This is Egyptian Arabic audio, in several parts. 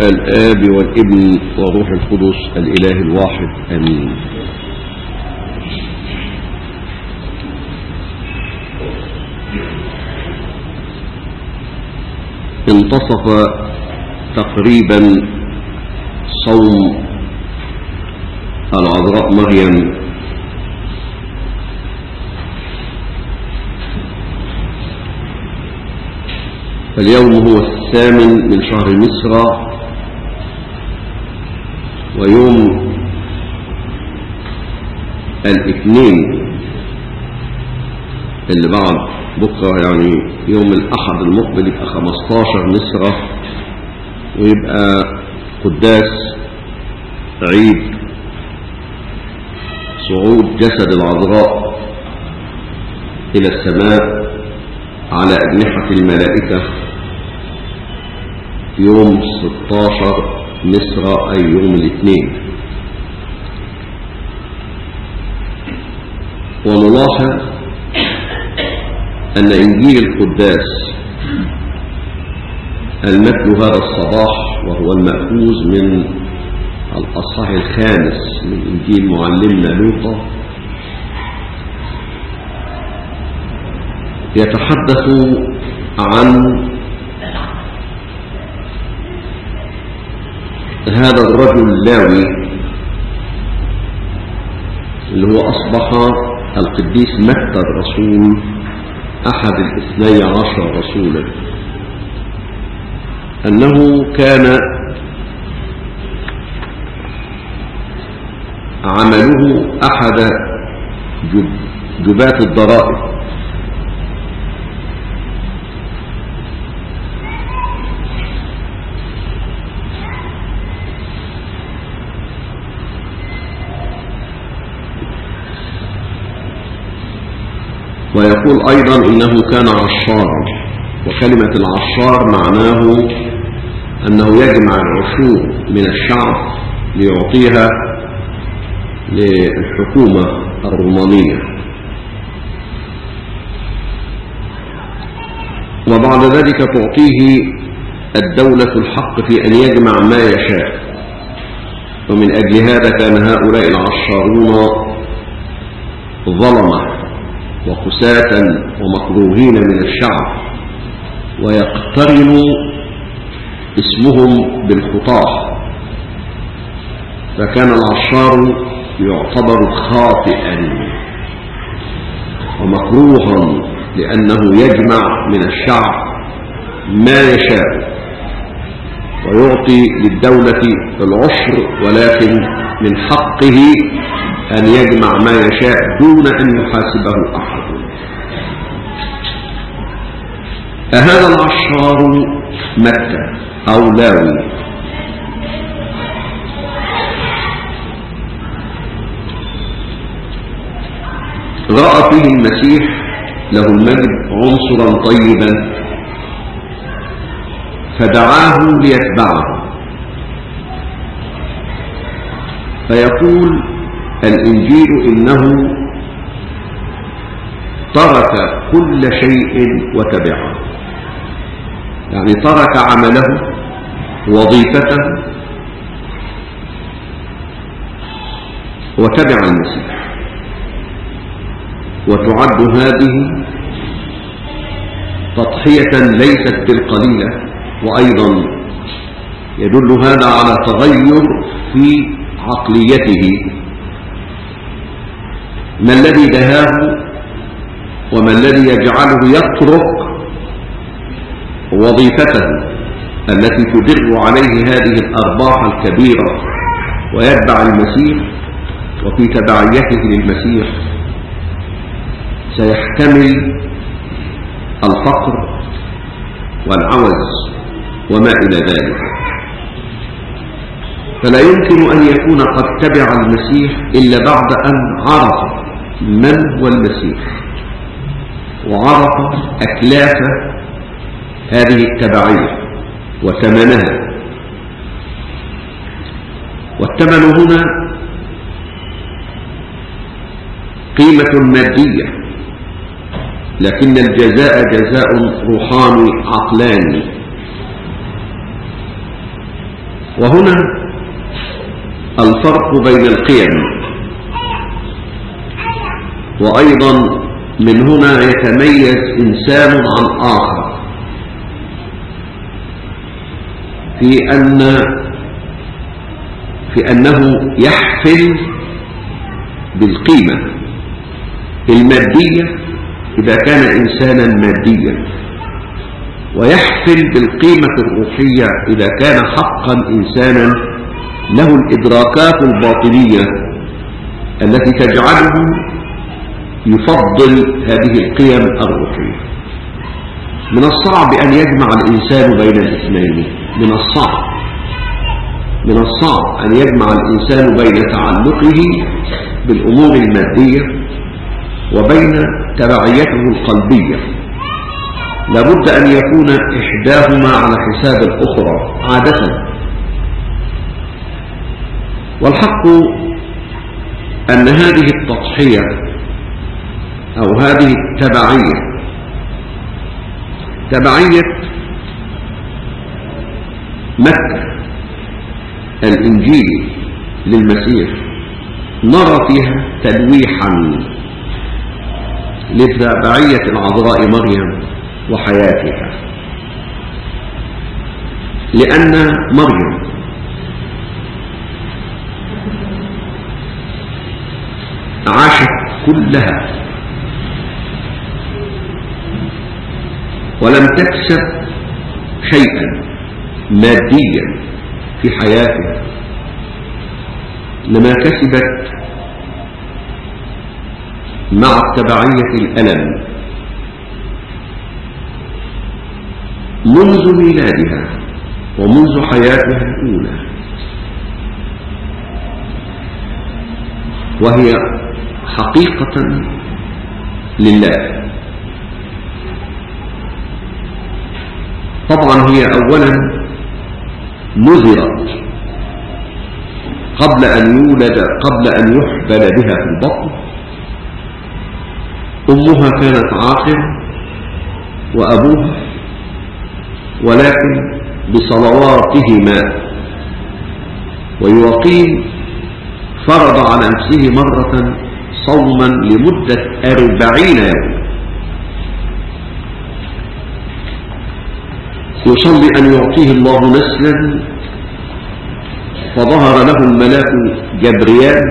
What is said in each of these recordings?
الآب والابن وروح القدس الإله الواحد آمين انتصف تقريبا صوم العذراء مريم اليوم هو الثامن من شهر مصر ويوم الاثنين اللي بعد بكرة يعني يوم الأحد المقبل يبقى 15 مصر ويبقى قداس عيد صعود جسد العذراء إلى السماء على أجنحة الملائكة يوم 16 مصر أي يوم الاثنين ونلاحظ أن إنجيل القداس المتن هذا الصباح وهو المأخوذ من الأصحاح الخامس من إنجيل معلمنا لوقا يتحدث عن هذا الرجل اللاوي اللي هو أصبح القديس متى الرسول أحد الاثني عشر رسولا أنه كان عمله أحد جب جبات الضرائب ويقول أيضا إنه كان عشارا وكلمة العشار معناه أنه يجمع العشور من الشعب ليعطيها للحكومة الرومانية وبعد ذلك تعطيه الدولة الحق في أن يجمع ما يشاء ومن أجل هذا كان هؤلاء العشارون ظلمة وقساة ومكروهين من الشعب ويقترن اسمهم بالخطاة فكان العشار يعتبر خاطئا ومكروها لأنه يجمع من الشعب ما يشاء ويعطي للدولة العشر ولكن من حقه أن يجمع ما يشاء دون أن يحاسبه أحد أهذا العشار مكة أو لاوي رأى فيه المسيح له المجد عنصرا طيبا فدعاه ليتبعه فيقول الإنجيل إنه ترك كل شيء وتبعه يعني ترك عمله وظيفته وتبع المسيح وتعد هذه تضحية ليست بالقليلة وأيضا يدل هذا على تغير في عقليته ما الذي دهاه وما الذي يجعله يترك وظيفته التي تدر عليه هذه الأرباح الكبيرة ويتبع المسيح وفي تبعيته للمسيح سيحتمل الفقر والعوز وما إلى ذلك فلا يمكن أن يكون قد تبع المسيح إلا بعد أن عرف من هو المسيح وعرف أكلاف هذه التبعية وثمنها والثمن هنا قيمة مادية لكن الجزاء جزاء روحاني عقلاني وهنا الفرق بين القيم وأيضا من هنا يتميز إنسان عن آخر في أن في أنه يحفل بالقيمة المادية إذا كان إنسانا ماديا ويحفل بالقيمة الروحية إذا كان حقا إنسانا له الإدراكات الباطنية التي تجعله يفضل هذه القيم الروحية من الصعب أن يجمع الإنسان بين الاثنين من الصعب من الصعب أن يجمع الإنسان بين تعلقه بالأمور المادية وبين تبعيته القلبية لابد أن يكون إحداهما على حساب الأخرى عادة والحق أن هذه التضحية أو هذه التبعية تبعية مكة الإنجيل للمسيح نرى فيها تلويحا لتبعية العذراء مريم وحياتها لأن مريم عاشت كلها ولم تكسب شيئا ماديا في حياتها لما كسبت مع التبعية الألم منذ ميلادها ومنذ حياتها الأولى وهي حقيقة لله طبعا هي أولا نذرت قبل أن يولد قبل أن يحبل بها في البطن أمها كانت عاقرة وأبوها ولكن بصلواتهما ويقيم فرض على نفسه مرة صوما لمدة أربعين يوم يصلي أن يعطيه الله نسلا فظهر له الملاك جبريال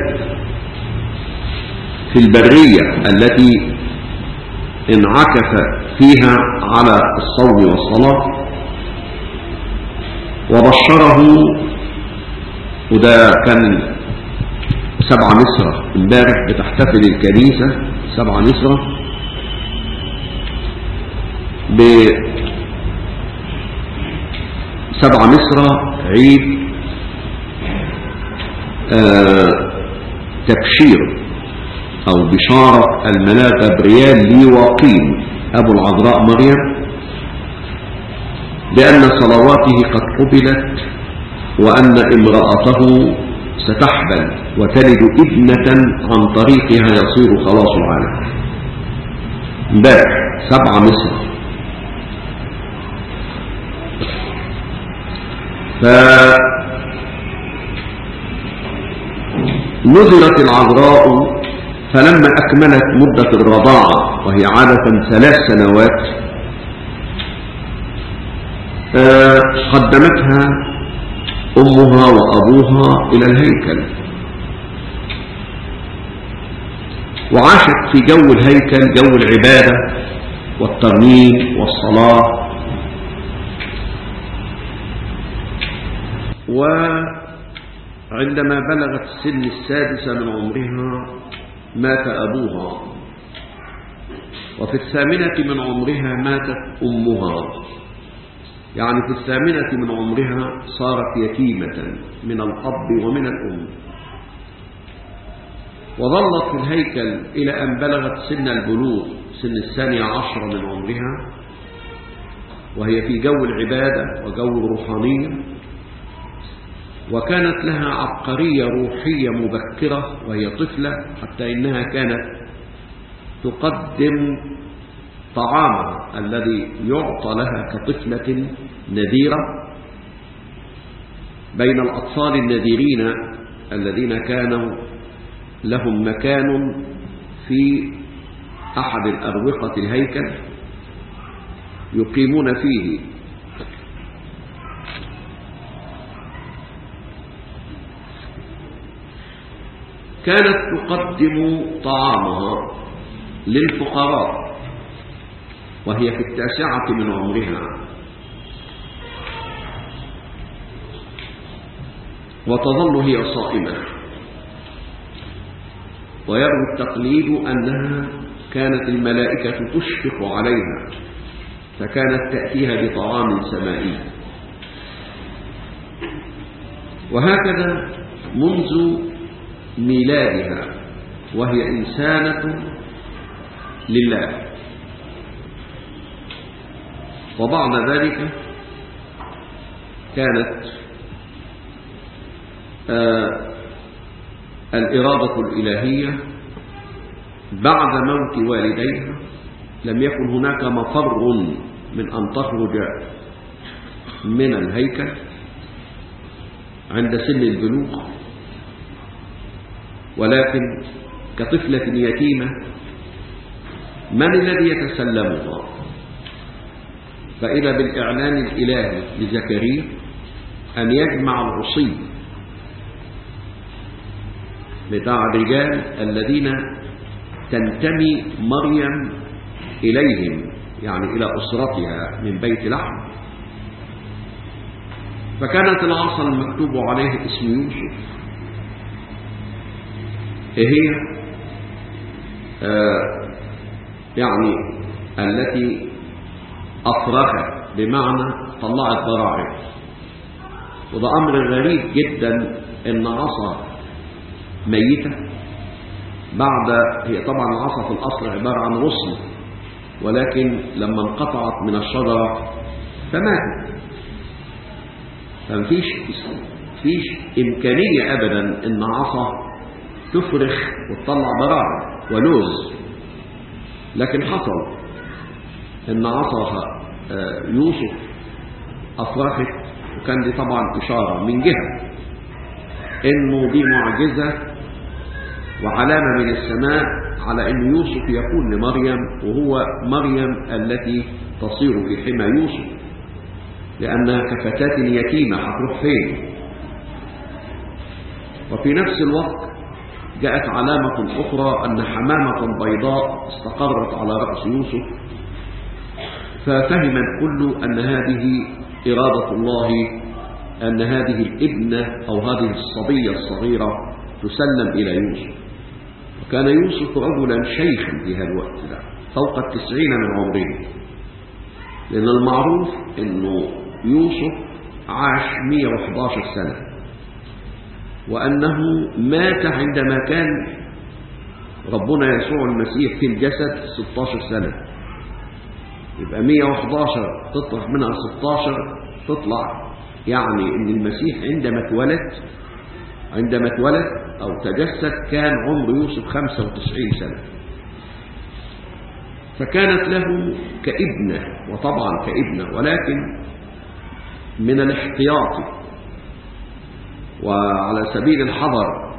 في البرية التي انعكف فيها على الصوم والصلاة وبشره وده كان سبع مصر امبارح بتحتفل الكنيسة سبع مصر بسبع مصر عيد آه تبشير أو بشارة الملاك جبريال ليواقيم أبو العذراء مريم بأن صلواته قد قبلت وأن امرأته ستحبل وتلد ابنة عن طريقها يصير خلاص العالم امبارح سبعة مصر فنذرت العذراء فلما أكملت مدة الرضاعة وهي عادة ثلاث سنوات قدمتها أمها وأبوها إلى الهيكل وعاشت في جو الهيكل جو العبادة والترنيم والصلاة وعندما بلغت السن السادسة من عمرها مات أبوها وفي الثامنة من عمرها ماتت أمها يعني في الثامنة من عمرها صارت يتيمة من الأب ومن الأم وظلت في الهيكل إلى أن بلغت سن البلوغ سن الثانية عشر من عمرها وهي في جو العبادة وجو الروحانية وكانت لها عبقرية روحية مبكرة وهي طفلة حتى إنها كانت تقدم طعامها الذي يعطى لها كطفلة نذيرة بين الأطفال النذيرين الذين كانوا لهم مكان في أحد الأروقة الهيكل يقيمون فيه كانت تقدم طعامها للفقراء وهي في التاسعة من عمرها وتظل هي صائمة ويروي التقليد أنها كانت الملائكة تشفق عليها فكانت تأتيها بطعام سمائي وهكذا منذ ميلادها وهي إنسانة لله وبعد ذلك كانت آه الإرادة الإلهية بعد موت والديها لم يكن هناك مفر من أن تخرج من الهيكل عند سن البلوغ ولكن كطفلة يتيمة من الذي يتسلمها فإذا بالإعلان الإلهي لزكريا أن يجمع العصي بتاع الرجال الذين تنتمي مريم إليهم يعني إلى أسرتها من بيت لحم فكانت العصا المكتوب عليه اسم يوسف هي آه يعني التي أفرخت بمعنى طلعت ضراعب وده أمر غريب جدا إن عصا ميتة بعد هي طبعا العصا في الأصل عبارة عن غصن ولكن لما انقطعت من الشجرة فماتت فمفيش فيش إمكانية أبدا إن عصا تفرخ وتطلع براعم ولوز لكن حصل إن عصا يوسف أفرخت وكان دي طبعا إشارة من جهة إنه دي معجزة وعلامة من السماء على أن يوسف يكون لمريم وهو مريم التي تصير في حمى يوسف لأنها كفتاة يتيمة هتروح فين وفي نفس الوقت جاءت علامة أخرى أن حمامة بيضاء استقرت على رأس يوسف ففهم الكل أن هذه إرادة الله أن هذه الابنة أو هذه الصبية الصغيرة تسلم إلى يوسف وكان يوسف رجلا شيخا في هذا الوقت ده فوق التسعين من عمره لأن المعروف أنه يوسف عاش 111 سنة وأنه مات عندما كان ربنا يسوع المسيح في الجسد 16 سنة يبقى 111 تطرح منها 16 تطلع يعني ان المسيح عندما اتولد عندما اتولد او تجسد كان عمر يوسف 95 سنة فكانت له كابنة وطبعا كابنة ولكن من الاحتياط وعلى سبيل الحذر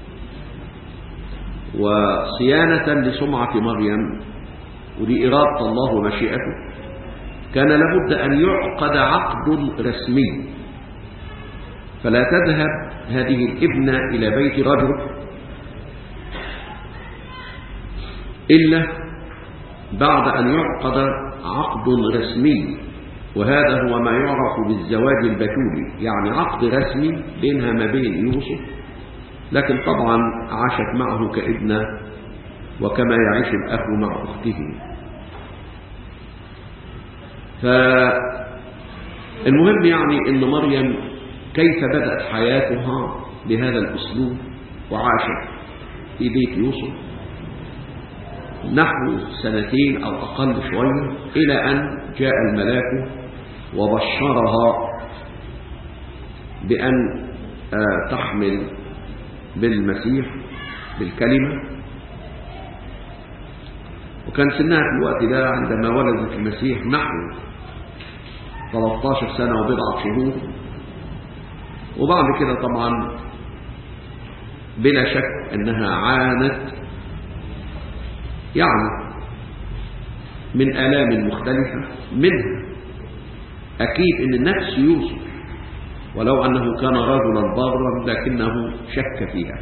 وصيانة لسمعة مريم ودي إرادة الله ومشيئته كان لابد أن يعقد عقد رسمي فلا تذهب هذه الابنة إلى بيت رجل إلا بعد أن يعقد عقد رسمي وهذا هو ما يعرف بالزواج البتولي يعني عقد رسمي بينها ما بين يوسف لكن طبعا عاشت معه كابنة وكما يعيش الأخ مع أخته فالمهم يعني أن مريم كيف بدأت حياتها بهذا الأسلوب وعاشت في بيت يوسف نحو سنتين أو أقل شوية إلى أن جاء الملاك وبشرها بأن تحمل بالمسيح بالكلمة وكان سنها في الوقت ده عندما ولدت المسيح نحو 13 سنة وبضعة شهور وبعد كده طبعا بلا شك أنها عانت يعني من آلام مختلفة منها أكيد أن نفس يوسف ولو أنه كان رجلا بارا لكنه شك فيها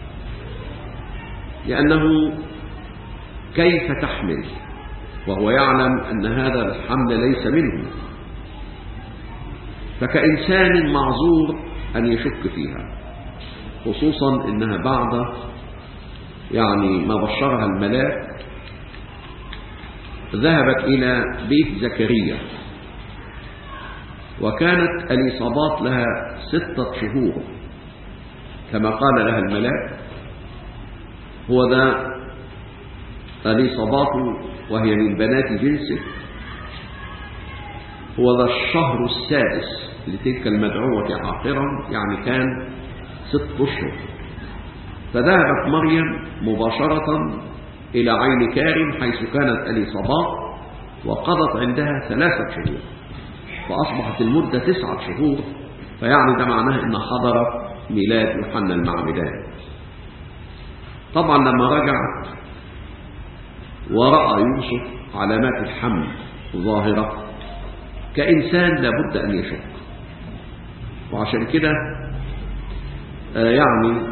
لأنه كيف تحمل وهو يعلم أن هذا الحمل ليس منه فكإنسان معذور أن يشك فيها خصوصا إنها بعد يعني ما بشرها الملاك ذهبت إلى بيت زكريا وكانت اليصابات لها ستة شهور كما قال لها الملاك هو ذا اليصابات وهي من بنات جنسه هو ذا الشهر السادس لتلك المدعوة عاقرا يعني كان ست أشهر فذهبت مريم مباشرة إلى عين كارم حيث كانت اليصابات وقضت عندها ثلاثة شهور فأصبحت المدة تسعة شهور فيعني ده معناه أن حضر ميلاد يوحنا المعمدان طبعا لما رجعت ورأى يوسف علامات الحمل ظاهرة كإنسان لابد أن يشك وعشان كده آه يعني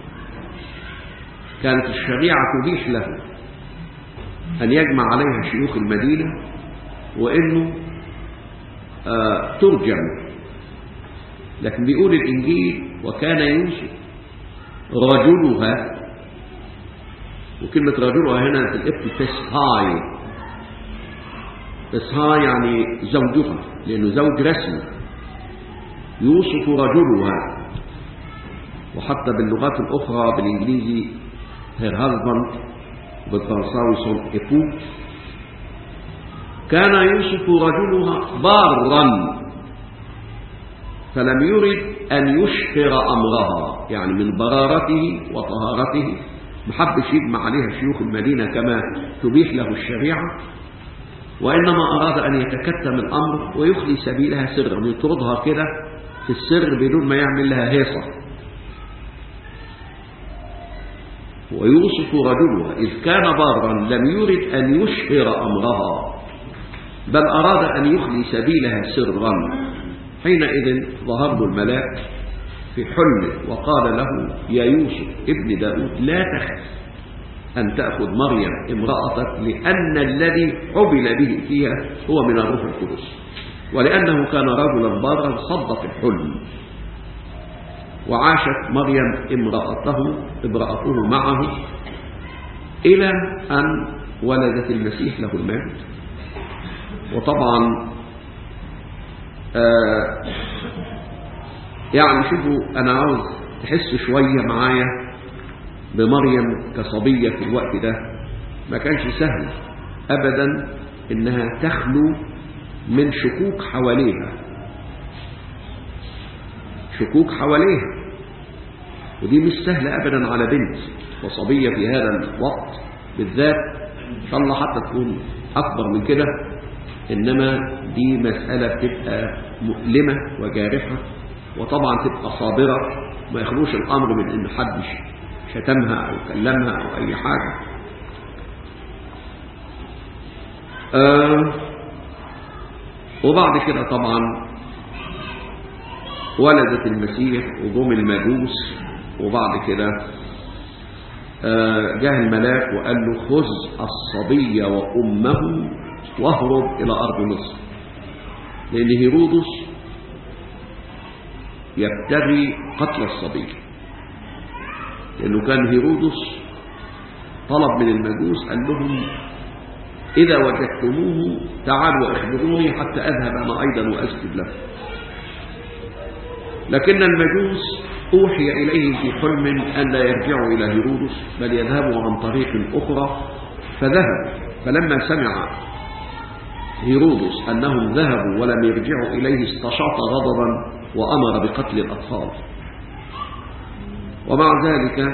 كانت الشريعة تبيح له أن يجمع عليها شيوخ المدينة وإنه آه ترجم لكن بيقول الإنجيل وكان يوسف رجلها وكلمة رجلها هنا في الإبت تسهاي تسهاي يعني زوجها لأنه زوج رسمي يوسف رجلها وحتى باللغات الأخرى بالإنجليزي her husband بالفرنساوي son époux كان يوسف رجلها بارا فلم يرد أن يشهر أمرها يعني من برارته وطهارته محبش يجمع عليها شيوخ المدينة كما تبيح له الشريعة وإنما أراد أن يتكتم الأمر ويخلي سبيلها سرا يطردها كده في السر بدون ما يعمل لها هيصة ويوصف رجلها إذ كان بارا لم يرد أن يشهر أمرها بل أراد أن يخلي سبيلها سرا حينئذ ظهر له الملاك في حلمه وقال له يا يوسف ابن داود لا تخف أن تأخذ مريم امرأتك لأن الذي حبل به فيها هو من الروح القدس ولأنه كان رجلا بارا صدق الحلم وعاشت مريم امرأته امرأته معه إلى أن ولدت المسيح له المجد وطبعا آه يعني شوفوا أنا عاوز تحس شوية معايا بمريم كصبية في الوقت ده ما كانش سهل أبدا إنها تخلو من شكوك حواليها شكوك حواليها ودي مش سهلة أبدا على بنت وصبية في هذا الوقت بالذات إن شاء الله حتى تكون أكبر من كده إنما دي مسألة بتبقى مؤلمة وجارحة وطبعا تبقى صابرة ما يخلوش الأمر من إن حد شتمها أو كلمها أو أي حاجة آه وبعد كده طبعا ولدت المسيح وجم المجوس وبعد كده آه جاء الملاك وقال له خذ الصبي وأمه واهرب إلى أرض مصر لأن هيرودس يبتغي قتل الصبي لأنه كان هيرودس طلب من المجوس قال لهم إذا وجدتموه تعالوا أخبروني حتى أذهب أنا أيضا وأسجد له لكن المجوس أوحي إليه في حلم أن لا يرجعوا إلى هيرودس بل يذهبوا عن طريق أخرى فذهب فلما سمع هيرودس أنهم ذهبوا ولم يرجعوا إليه استشاط غضبا وأمر بقتل الأطفال ومع ذلك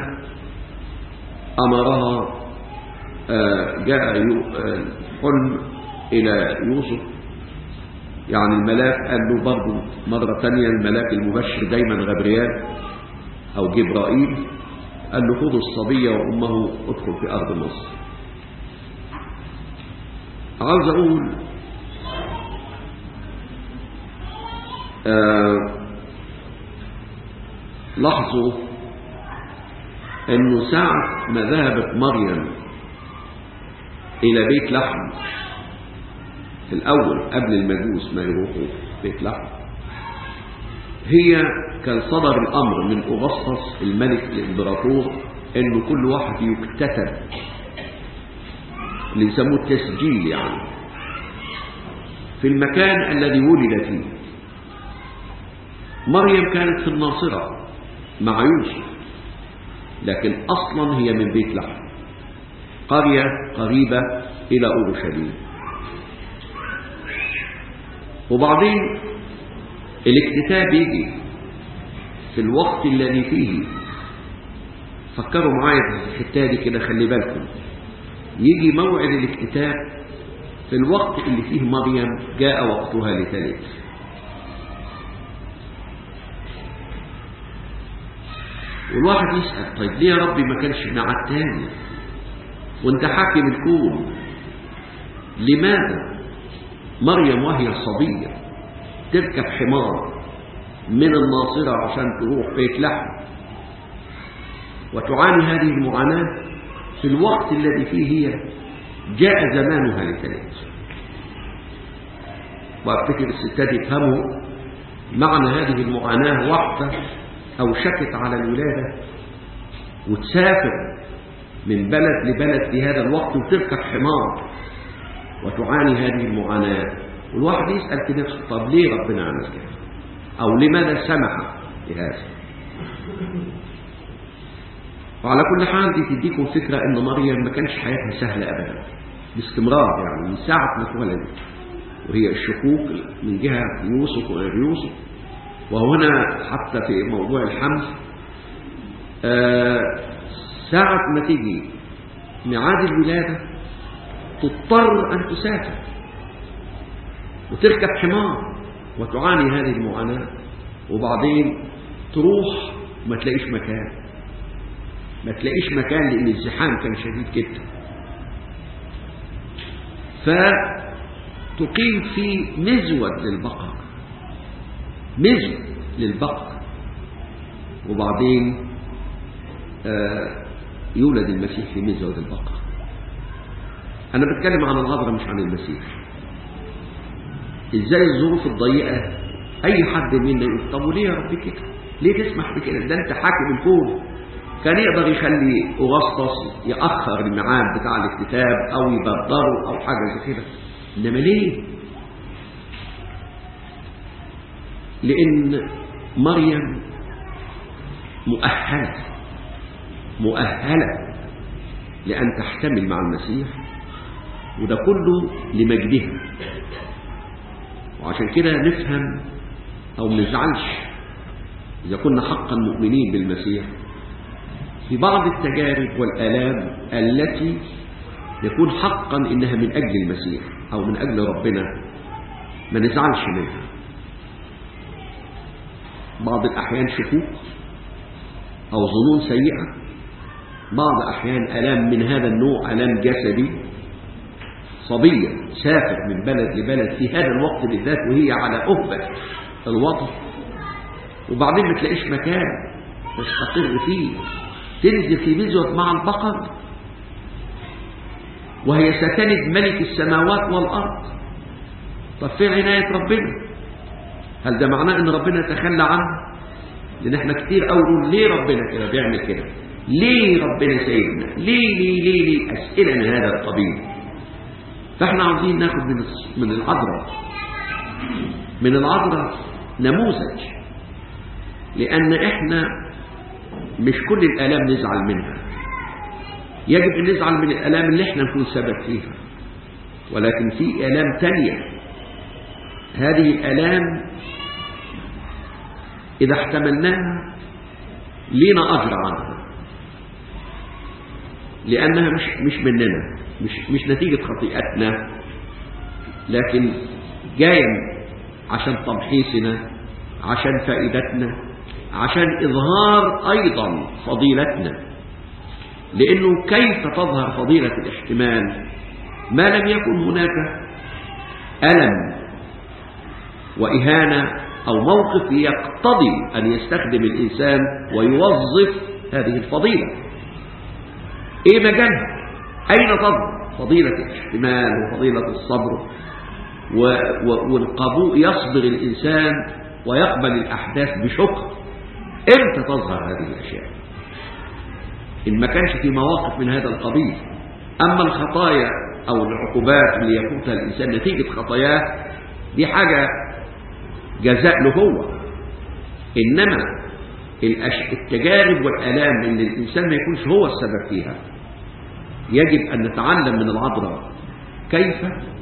أمرها جاء الحلم إلى يوسف يعني الملاك قال له برضه مرة تانية الملاك المبشر دايما غبريال أو جبرائيل قال له خذ الصبية وأمه ادخل في أرض مصر عاوز أقول آه لاحظوا أنه ساعة ما ذهبت مريم إلى بيت لحم في الأول قبل المجوس ما يروحوا بيت لحم هي كان صدر الأمر من أغسطس الملك الإمبراطور أنه كل واحد يكتتب اللي يسموه التسجيل يعني في المكان الذي ولد فيه مريم كانت في الناصرة مع يوسف لكن أصلا هي من بيت لحم قرية قريبة إلى أورشليم وبعدين الاكتتاب يجي في الوقت الذي فيه فكروا معايا في الحته دي كده خلي بالكم يجي موعد الاكتتاب في الوقت اللي فيه مريم جاء وقتها لتلد والواحد يسأل طيب ليه يا ربي ما كانش مع التاني وانت حاكم الكون لماذا مريم وهي صبية تركب حمار من الناصرة عشان تروح بيت لحم وتعاني هذه المعاناة في الوقت الذي فيه هي جاء زمانها لتلد وافتكر الستات يفهموا معنى هذه المعاناة واحدة أو شكت على الولادة وتسافر من بلد لبلد في هذا الوقت وتركب حمار وتعاني هذه المعاناة والواحد يسأل في نفسه طب ليه ربنا عمل كده أو لماذا سمح بهذا وعلى كل حال دي تديكم فكرة أن مريم ما كانش حياتها سهلة أبدا باستمرار يعني من ساعة ما اتولدت وهي الشكوك من جهة يوسف وغير يوسف وهنا حتى في موضوع الحمل آه ساعة ما تيجي ميعاد الولادة تضطر أن تسافر وتركب حمار وتعاني هذه المعاناة وبعدين تروح ما تلاقيش مكان ما تلاقيش مكان لأن الزحام كان شديد جدا فتقيم في مزود للبقر مزود للبقر وبعدين آه يولد المسيح في مزود البقر أنا بتكلم عن الغضرة مش عن المسيح إزاي الظروف الضيقة أي حد منا يقول طب وليه يا رب كده ليه تسمح بكده ده أنت حاكم الكون كان يقدر يخلي أغسطس يأخر الميعاد بتاع الاكتتاب أو يبدره أو حاجة زي كده إنما ليه لأن مريم مؤهلة مؤهلة لأن تحتمل مع المسيح وده كله لمجدها وعشان كده نفهم أو ما نزعلش إذا كنا حقا مؤمنين بالمسيح في بعض التجارب والآلام التي يكون حقا إنها من أجل المسيح أو من أجل ربنا ما نزعلش منها بعض الأحيان شكوك أو ظنون سيئة بعض الأحيان ألام من هذا النوع ألام جسدي صبية سافر من بلد لبلد في هذا الوقت بالذات وهي على أهبة الوطن وبعدين ما تلاقيش مكان تستقر فيه تنزل في مزود مع البقر وهي ستلد ملك السماوات والأرض طب فين عناية ربنا هل ده معناه ان ربنا تخلى عنه لان احنا كتير قوي نقول ليه ربنا كده بيعمل كده ليه ربنا سايبنا ليه ليه ليه ليه اسئله من هذا القبيل فاحنا عاوزين ناخد من من العذراء من العذراء نموذج لان احنا مش كل الالام نزعل منها يجب ان نزعل من الالام اللي احنا نكون سبب فيها ولكن في الام تانية هذه الالام اذا احتملناها لينا اجر عنها لانها مش مش مننا مش مش نتيجه خطيئتنا لكن جايه عشان تمحيصنا عشان فائدتنا عشان إظهار أيضا فضيلتنا لأنه كيف تظهر فضيلة الاحتمال ما لم يكن هناك ألم وإهانة أو موقف يقتضي أن يستخدم الإنسان ويوظف هذه الفضيلة إيه مجالها أين تظهر فضيلة الاحتمال وفضيلة الصبر والقبول يصبر الإنسان ويقبل الأحداث بشكر إمتى تظهر هذه الأشياء إن ما كانش في مواقف من هذا القبيل أما الخطايا أو العقوبات اللي يفوتها الإنسان نتيجة خطاياه دي حاجة جزاء له هو إنما التجارب والآلام إن الإنسان ما يكونش هو السبب فيها يجب أن نتعلم من العذراء كيف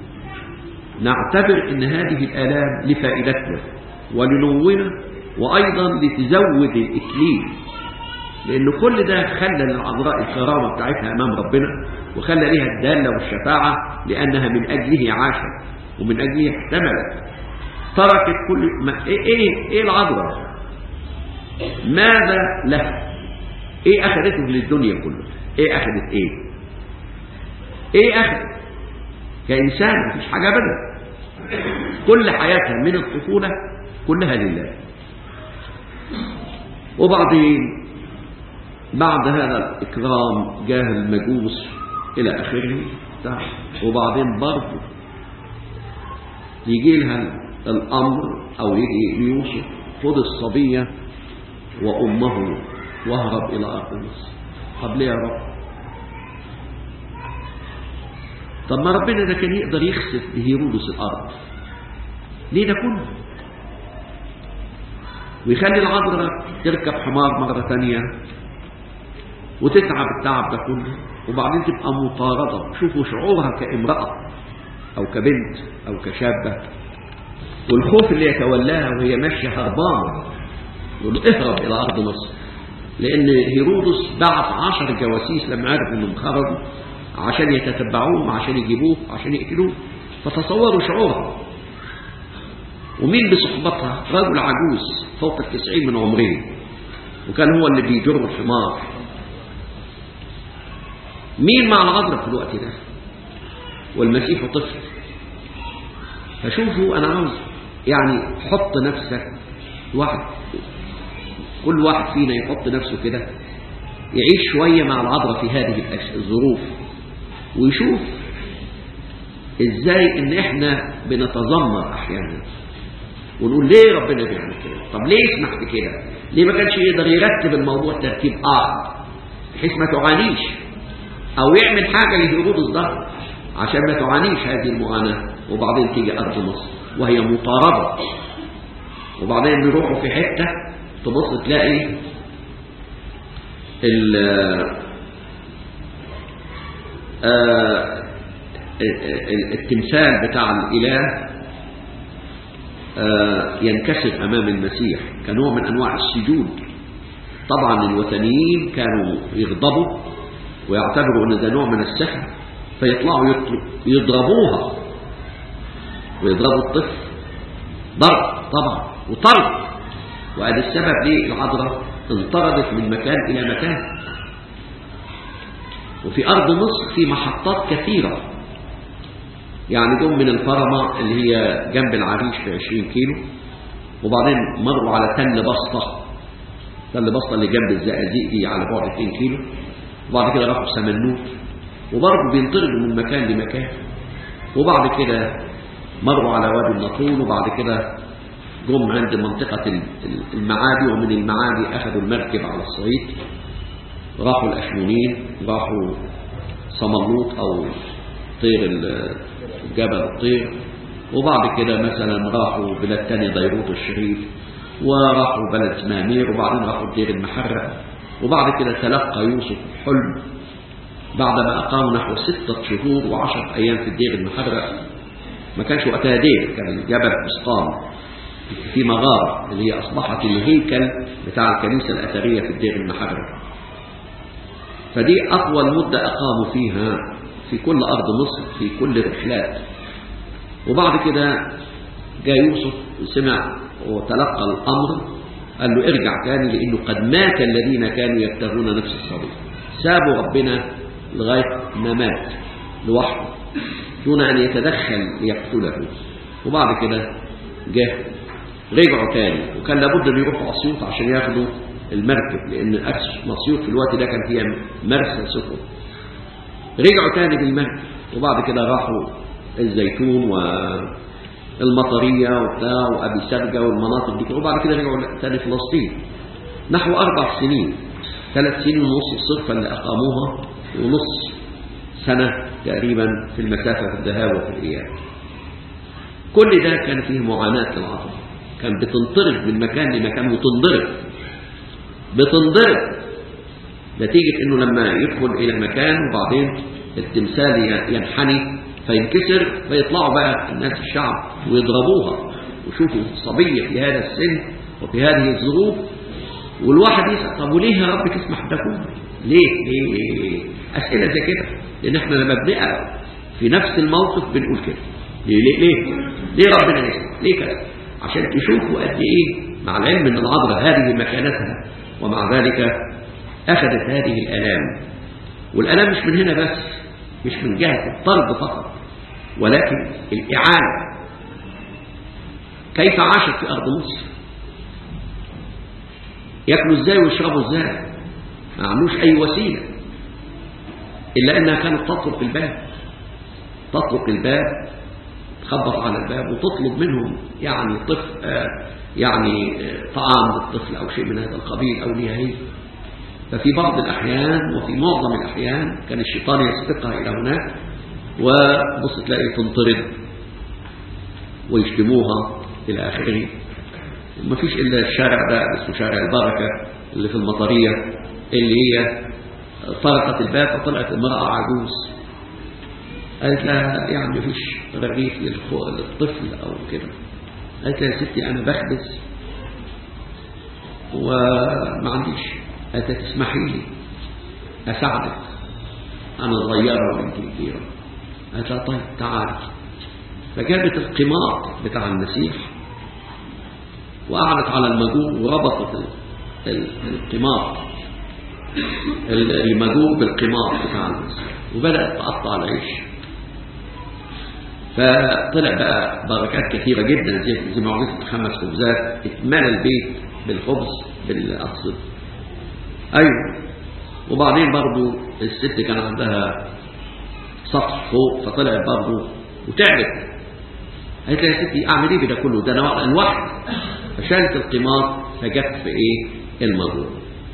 نعتبر أن هذه الآلام لفائدتنا ولنونا وأيضا لتزود الإكليل لأن كل ده خلى للعذراء الكرامة بتاعتها أمام ربنا وخلى لها الدالة والشفاعة لأنها من أجله عاشت ومن أجله احتملت تركت كل ما إيه, إيه, إيه العذراء ماذا لها إيه أخذته للدنيا كله إيه أخذت إيه إيه أخذت كإنسان مفيش حاجة أبدا كل حياتها من الطفولة كلها لله وبعدين بعد هذا الإكرام جاه المجوس إلى آخره وبعدين برضه يجي لها الأمر أو يجي ليوسف خذ الصبية وأمه واهرب إلى أرض مصر طب ليه يا رب طب ما ربنا ده كان يقدر يخسف بهيرودس الأرض ليه ده كله ويخلي العذراء تركب حمار مرة تانية وتتعب التعب ده كله وبعدين تبقى مطاردة شوفوا شعورها كامرأة أو كبنت أو كشابة والخوف اللي يتولاها وهي ماشية هربانة يقول اهرب إلى أرض مصر لأن هيرودس بعت عشر جواسيس لما عرف إنهم خرجوا عشان يتتبعوهم عشان يجيبوه عشان يقتلوه فتصوروا شعورها ومين بصحبتها رجل عجوز فوق التسعين من عمره وكان هو اللي بيجر الحمار مين مع العذراء في الوقت ده والمسيح طفل فشوفوا أنا عاوز يعني حط نفسك واحد كل واحد فينا يحط نفسه كده يعيش شوية مع العذراء في هذه الظروف ويشوف ازاي ان احنا بنتذمر احيانا ونقول ليه ربنا بيعمل كده طب ليه يسمح بكده ليه ما كانش يقدر يرتب الموضوع ترتيب اخر بحيث ما تعانيش او يعمل حاجه لهيرودس ده عشان ما تعانيش هذه المعاناه وبعدين تيجي ارض مصر وهي مطارده وبعدين نروحوا في حته تبص تلاقي التمثال بتاع الاله ينكسر أمام المسيح كنوع من أنواع السجود طبعا الوثنيين كانوا يغضبوا ويعتبروا أن ده نوع من السحر فيطلعوا يضربوها ويضربوا الطفل ضرب طبعا وطرد وهذا السبب ليه العذراء انطردت من مكان إلى مكان وفي أرض مصر في محطات كثيرة يعني جم من الفرمة اللي هي جنب العريش ب 20 كيلو وبعدين مروا على تل بسطة تل بسطة اللي جنب الزقازيق دي على بعد 2 كيلو وبعد كده راحوا سمنوت وبرضه بينطردوا من مكان لمكان وبعد كده مروا على وادي النطرون وبعد كده جم عند منطقة المعادي ومن المعادي أخذوا المركب على الصعيد راحوا الأشمونين راحوا صملوط أو طير جبل الطير وبعد كده مثلا راحوا بلاد تاني ديروت الشريف وراحوا بلد اسمها مير وبعدين راحوا دير المحرة وبعد كده تلقى يوسف حلم بعدما أقام نحو ستة شهور وعشرة أيام في الدير المحرة ما كانش وقتها دير كان جبل حسقان في مغارة اللي هي أصبحت الهيكل بتاع الكنيسة الأثرية في الدير المحرة فدي أطول مدة أقاموا فيها في كل أرض مصر في كل الرحلات وبعد كده جاء يوسف سمع وتلقى الأمر قال له ارجع تاني لأنه قد مات الذين كانوا يبتغون نفس الصبي سابوا ربنا لغاية ما مات لوحده دون أن يتدخل ليقتله وبعد كده جه رجعوا تاني وكان لابد أن يروحوا أسيوط عشان ياخدوا المركب لأن أسيوط في الوقت ده كان فيها مرسى سفن رجعوا تاني بالمركب وبعد كده راحوا الزيتون والمطرية وبتاع وأبي سرجة والمناطق دي وبعد كده رجعوا تاني فلسطين نحو أربع سنين ثلاث سنين ونص الصرفة اللي أقاموها ونص سنة تقريبا في المسافة في الذهاب وفي الإياب كل ده كان فيه معاناة للعصر كان بتنطرد من مكان لمكان وتنضرب بتنضرب نتيجة انه لما يدخل الى مكان وبعدين التمثال ينحني فينكسر فيطلعوا بقى الناس الشعب ويضربوها وشوفوا صبية في هذا السن وفي هذه الظروف والواحد يسأل طب وليه يا رب تسمح ده كله؟ ليه؟ ليه؟ أسئلة زي كده لأن احنا لما بنقرا في نفس الموقف بنقول كده ليه ليه ليه, ليه ربنا يسمح؟ ليه كده؟ عشان تشوفوا قد ايه مع العلم ان العذراء هذه مكانتها ومع ذلك أخذت هذه الآلام والآلام مش من هنا بس مش من جهة الطرد فقط ولكن الإعانة كيف عاشت في أرض مصر يأكلوا ازاي ويشربوا ازاي ما عملوش أي وسيلة إلا أنها كانت تطرق الباب تطرق الباب تخبط على الباب وتطلب منهم يعني طفل آه يعني آه طعام للطفل أو شيء من هذا القبيل أو ليها هي ففي بعض الأحيان وفي معظم الأحيان كان الشيطان يسبقها إلى هناك وبص تلاقي تنطرد ويشتموها إلى آخره ما فيش إلا الشارع ده اسمه شارع البركة اللي في المطرية اللي هي طرقت الباب فطلعت امرأة عجوز قالت لها يعني ما فيش رغيف للطفل أو كده قالت لها يا ستي أنا بخبز وما عنديش قالت تسمحي لي أساعدك أنا صغيرة وأنت كبيرة قالت لها طيب تعالي فجابت القمار بتاع المسيح وقعدت على المجوب وربطت القمار المجوب بالقمار بتاع المسيح وبدأت تقطع العيش فطلع بقى بركات كثيرة جدا زي زي معجزة الخمس خبزات اتملى البيت بالخبز بالأقصد أيوة وبعدين برضو الست كان عندها سطح فوق فطلعت برضو وتعبت قالت لها يا ستي اعمل ايه بده كله ده انا الوحد فشالت القمار فجت في ايه المجهول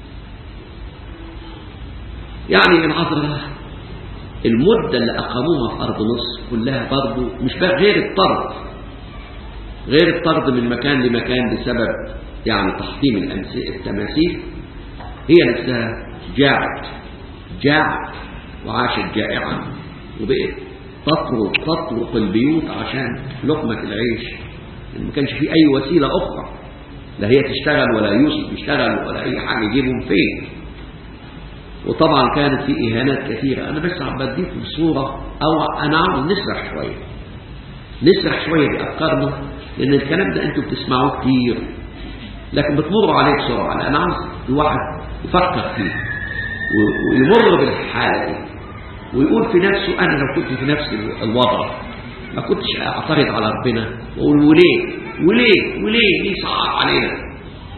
يعني العذراء المدة اللي أقاموها في أرض مصر كلها برضو مش بقى غير الطرد غير الطرد من مكان لمكان بسبب يعني تحطيم التماثيل هي نفسها جاعت جاعت وعاشت جائعا وبقت تطرق تطرق البيوت عشان لقمة العيش ما كانش في أي وسيلة أخرى لا هي تشتغل ولا يوسف يشتغل ولا أي حاجة يجيبهم فين وطبعا كانت في إهانات كثيرة أنا بس عم بديكم صورة أو أنا عاوز نسرح شوية نسرح شوية بأفكارنا لأن الكلام ده أنتم بتسمعوه كتير لكن بتمروا عليه بسرعة لأن عاوز الواحد يفكر فيه ويمر بالحالة دي ويقول في نفسه أنا لو كنت في نفس الوضع ما كنتش أعترض على ربنا وأقول وليه وليه وليه ليه صعب علينا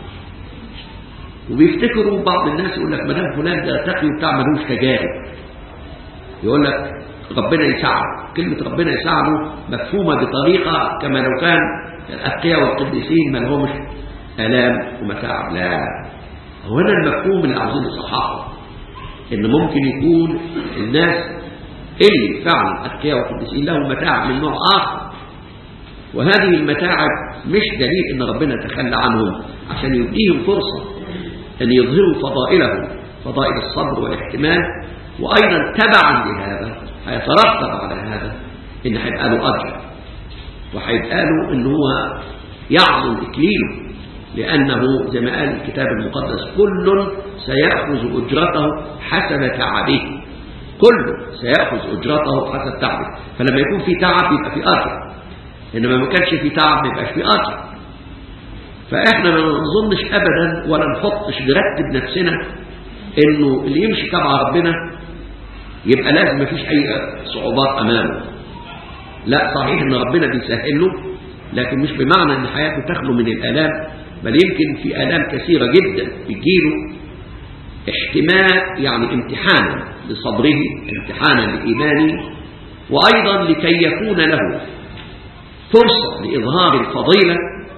وبيفتكروا بعض الناس يقول لك ما دام فلان ده تقي وبتاع ملوش تجارب يقول لك ربنا يساعده كلمة ربنا يساعده مفهومة بطريقة كما لو كان الأتقياء والقديسين ما لهمش آلام ومتاعب لا هو هنا المفهوم اللي عاوزين نصححه إن ممكن يكون الناس اللي فعلا أتقياء والقديسين لهم متاعب من نوع آخر وهذه المتاعب مش دليل إن ربنا تخلى عنهم عشان يديهم فرصة أن يظهروا فضائلهم فضائل الصبر والاحتمال وأيضا تبعا لهذا هيترتب على هذا إن هيبقى له أجر وهيبقى له إن هو يعظم إكليله لأنه زي ما قال الكتاب المقدس كل سيأخذ أجرته حسب تعبه كل سيأخذ أجرته حسب تعبه فلما يكون في تعب يبقى في أجر إنما ما كانش في تعب ما يبقاش في أجر فإحنا ما نظنش أبدا ولا نحطش نرتب نفسنا إنه اللي يمشي تبع ربنا يبقى لازم ما فيش أي صعوبات أمامه لا صحيح إن ربنا بيسهل له لكن مش بمعنى إن حياته تخلو من الآلام بل يمكن في آلام كثيرة جدا بتجيله احتمال يعني امتحانا لصبره امتحانا لإيمانه وأيضا لكي يكون له فرصة لإظهار الفضيلة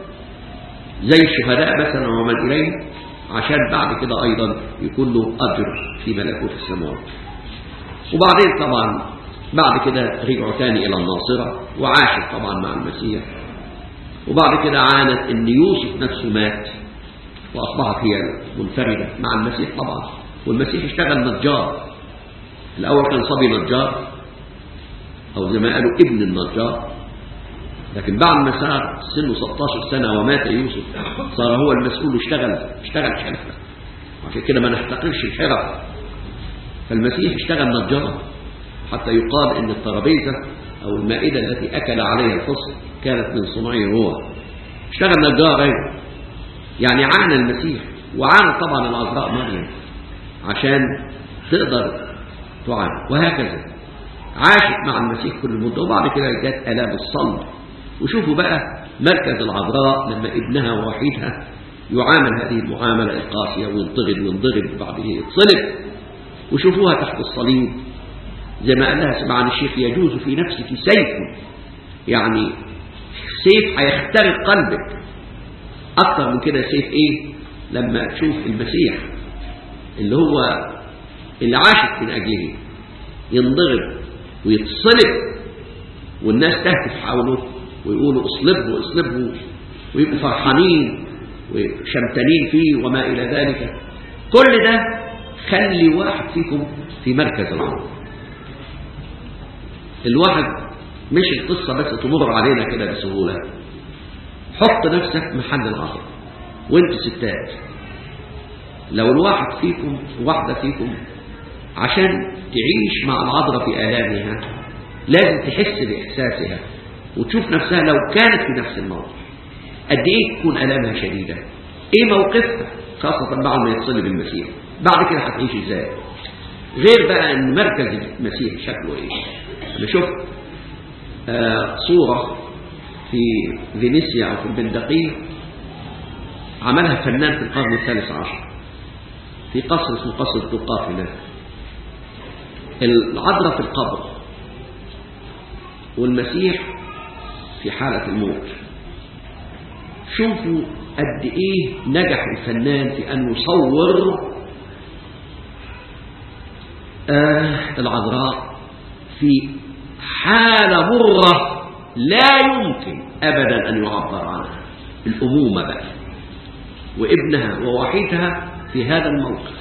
زي الشهداء مثلا ومن إليه عشان بعد كده أيضا يكون له أجر في ملكوت السماوات وبعدين طبعا بعد كده رجعوا تاني إلى الناصرة وعاشت طبعا مع المسيح وبعد كده عانت ان يوسف نفسه مات واصبحت هي منفرده مع المسيح طبعا والمسيح اشتغل نجار الاول كان صبي نجار او زي ما قالوا ابن النجار لكن بعد ما صار سنه 16 سنه ومات يوسف صار هو المسؤول اشتغل اشتغل حرفه عشان كده ما نحتقرش الحرف فالمسيح اشتغل نجار حتى يقال ان الترابيزه او المائده التي اكل عليها الفصل كانت من صنعه هو اشتغل نجار ايضا يعني عانى المسيح وعانى طبعا العذراء مريم عشان تقدر تعاني وهكذا عاشت مع المسيح كل مدة وبعد كده جت آلام الصلب وشوفوا بقى مركز العذراء لما ابنها ووحيدها يعامل هذه المعاملة القاسية وينطغد وينضرب وبعدين يتصلب وشوفوها تحت الصليب زي ما قال لها سمعان الشيخ يجوز في نفسك سيف يعني سيف هيخترق قلبك أكتر من كده سيف إيه لما تشوف المسيح اللي هو اللي عاشت من أجله ينضرب ويتصلب والناس تهتف حوله ويقولوا اصلبه اصلبه ويبقوا فرحانين وشمتانين فيه وما إلى ذلك كل ده خلي واحد فيكم في مركز العمر الواحد مش القصة بس تمر علينا كده بسهولة حط نفسك محل العصر وانت ستات لو الواحد فيكم واحدة فيكم عشان تعيش مع العذراء في آلامها لازم تحس بإحساسها وتشوف نفسها لو كانت في نفس الموقف قد ايه تكون آلامها شديدة ايه موقفها خاصة بعد ما يتصل بالمسيح بعد كده هتعيش ازاي غير بقى ان مركز المسيح شكله ايه انا شفت آه صورة في فينيسيا او في البندقية عملها فنان في القرن الثالث عشر في قصر اسمه قصر الطرقات هناك العذراء في القبر والمسيح في حالة الموت شوفوا قد ايه نجح الفنان في ان يصور آه العذراء في حالة مرة لا يمكن ابدا ان يعبر عنها الامومة بقى وابنها ووحيدها في هذا الموقف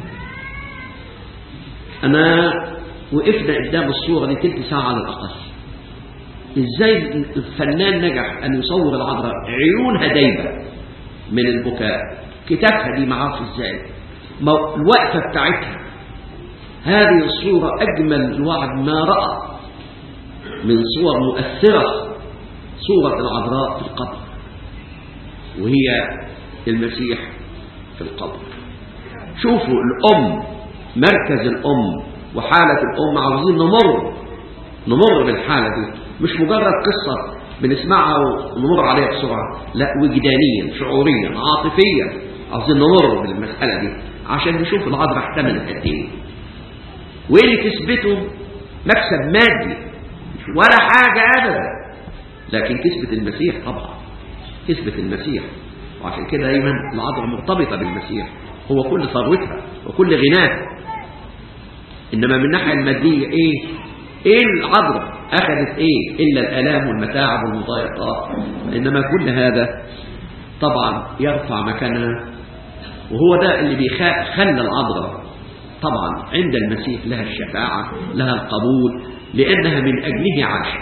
انا وقفنا قدام الصورة دي تلت ساعة على الاقل ازاي الفنان نجح ان يصور العذراء عيونها دايبه من البكاء كتابها دي معرفش ازاي الوقفه بتاعتها هذه الصوره اجمل الواحد ما راى من صور مؤثره صوره العذراء في القبر وهي المسيح في القبر شوفوا الام مركز الام وحاله الام عاوزين نمر نمر بالحاله دي مش مجرد قصة بنسمعها ونمر عليها بسرعة لا وجدانيا شعوريا عاطفيا عاوزين نمر بالمسألة دي عشان نشوف العذراء احتملت قد ايه وايه اللي كسبته مكسب مادي ولا حاجة ابدا لكن كسبت المسيح طبعا كسبت المسيح وعشان كده دايما العذراء مرتبطة بالمسيح هو كل ثروتها وكل غناها انما من الناحية المادية ايه ايه العذراء أخذت إيه إلا الألام والمتاعب والمضايقات إنما كل هذا طبعا يرفع مكانها وهو ده اللي بيخلى العذراء طبعا عند المسيح لها الشفاعة لها القبول لأنها من أجله عاشت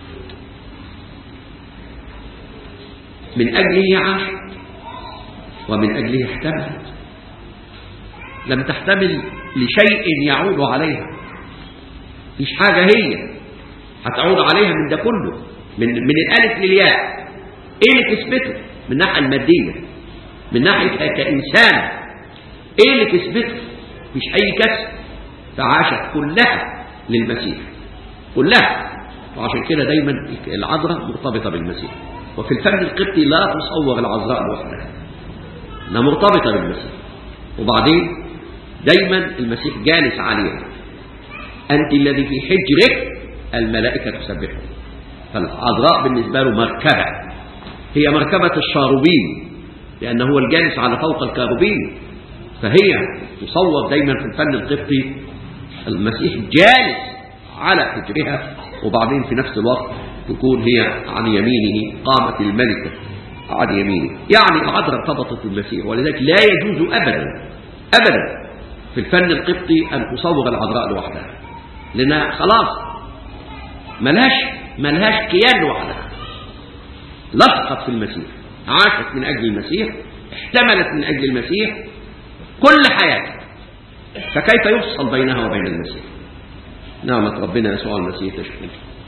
من أجله عاشت ومن أجله احتملت لم تحتمل لشيء يعود عليها مفيش حاجة هي هتعود عليها من ده كله من من الالف للياء ايه اللي كسبته من الناحيه الماديه من ناحيه كانسان ايه اللي كسبته مفيش اي كسب فعاشت كلها للمسيح كلها وعشان كده دايما العذراء مرتبطه بالمسيح وفي الفن القبطي لا تصور العذراء لوحدها انها مرتبطه بالمسيح وبعدين دايما المسيح جالس عليها انت الذي في حجرك الملائكه تسبحه فالعذراء بالنسبه له مركبه هي مركبه الشاروبين لانه هو الجالس على فوق الكاروبين فهي تصور دايما في الفن القبطي المسيح جالس على حجرها وبعدين في نفس الوقت تكون هي عن يمينه قامت الملكة عن يمينه يعني العذراء ارتبطت بالمسيح ولذلك لا يجوز أبدا أبدا في الفن القبطي أن تصور العذراء لوحدها لأنها خلاص ملهاش ملهاش كيان لوحدها لصقت في المسيح عاشت من أجل المسيح احتملت من أجل المسيح كل حياتها فكيف يفصل بينها وبين المسيح نعمة ربنا يسوع المسيح تشكر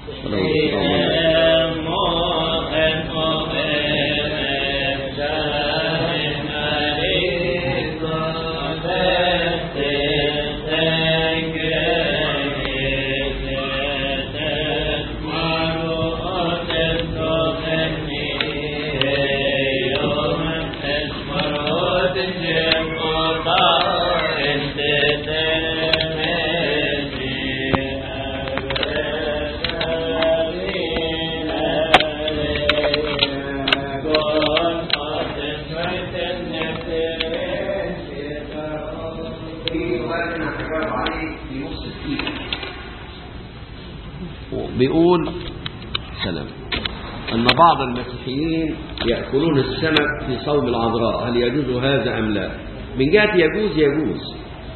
بيقول سلام أن بعض المسيحيين يأكلون السمك في صوم العذراء هل يجوز هذا أم لا من جهة يجوز يجوز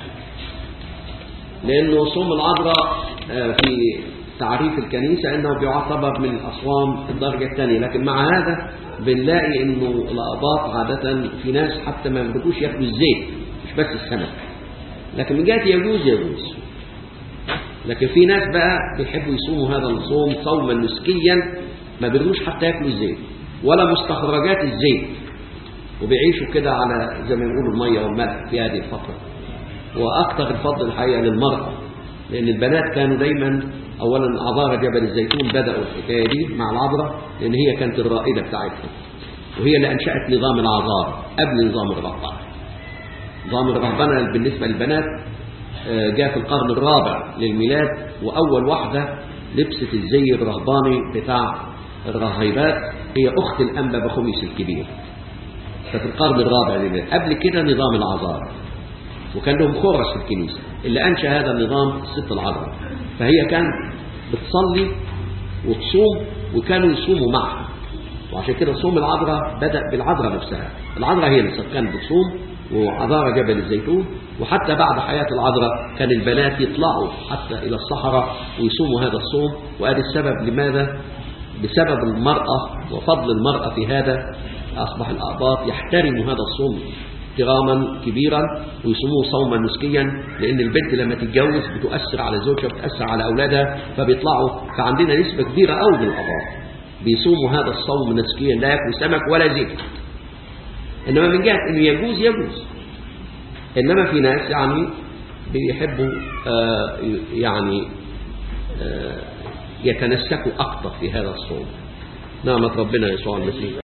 لأنه صوم العذراء في تعريف الكنيسة أنه بيعتبر من الأصوام الدرجة الثانية لكن مع هذا بنلاقي أنه الأقباط عادة في ناس حتى ما بيقدروش ياكلوا الزيت مش بس السمك لكن من جهة يجوز يجوز لكن في ناس بقى بيحبوا يصوموا هذا الصوم صوما نسكيا ما بيرضوش حتى ياكلوا الزيت ولا مستخرجات الزيت وبيعيشوا كده على زي ما يقولوا الميه والملح في هذه الفتره واكثر الفضل الحقيقه للمراه لان البنات كانوا دايما اولا عذارى جبل الزيتون بداوا الحكايه دي مع العذراء لان هي كانت الرائده بتاعتهم وهي اللي انشات نظام العذارى قبل نظام الرهبنه نظام الرهبنه بالنسبه للبنات جاء في القرن الرابع للميلاد وأول واحدة لبست الزي الرهباني بتاع الرهيبات هي أخت الأنبا بخميس الكبير ففي القرن الرابع للميلاد قبل كده نظام العذارى وكان لهم خرس في الكنيسة اللي أنشأ هذا النظام الست العذراء فهي كانت بتصلي وتصوم وكانوا يصوموا معها وعشان كده صوم العذراء بدأ بالعذراء نفسها العذراء هي اللي كانت بتصوم وعذارى جبل الزيتون وحتى بعد حياة العذراء كان البنات يطلعوا حتى إلى الصحراء ويصوموا هذا الصوم وهذا السبب لماذا؟ بسبب المرأة وفضل المرأة في هذا أصبح الأقباط يحترموا هذا الصوم احتراما كبيرا ويصوموه صوما نسكيا لأن البنت لما تتجوز بتؤثر على زوجها بتأثر على أولادها فبيطلعوا فعندنا نسبة كبيرة قوي من الأقباط بيصوموا هذا الصوم نسكيا لا يأكلوا سمك ولا زيت إنما من جهة إنه يجوز يجوز إنما في ناس يعني بيحبوا آه يعني آه يتنسكوا أكثر في هذا الصوم نعمة ربنا يسوع المسيح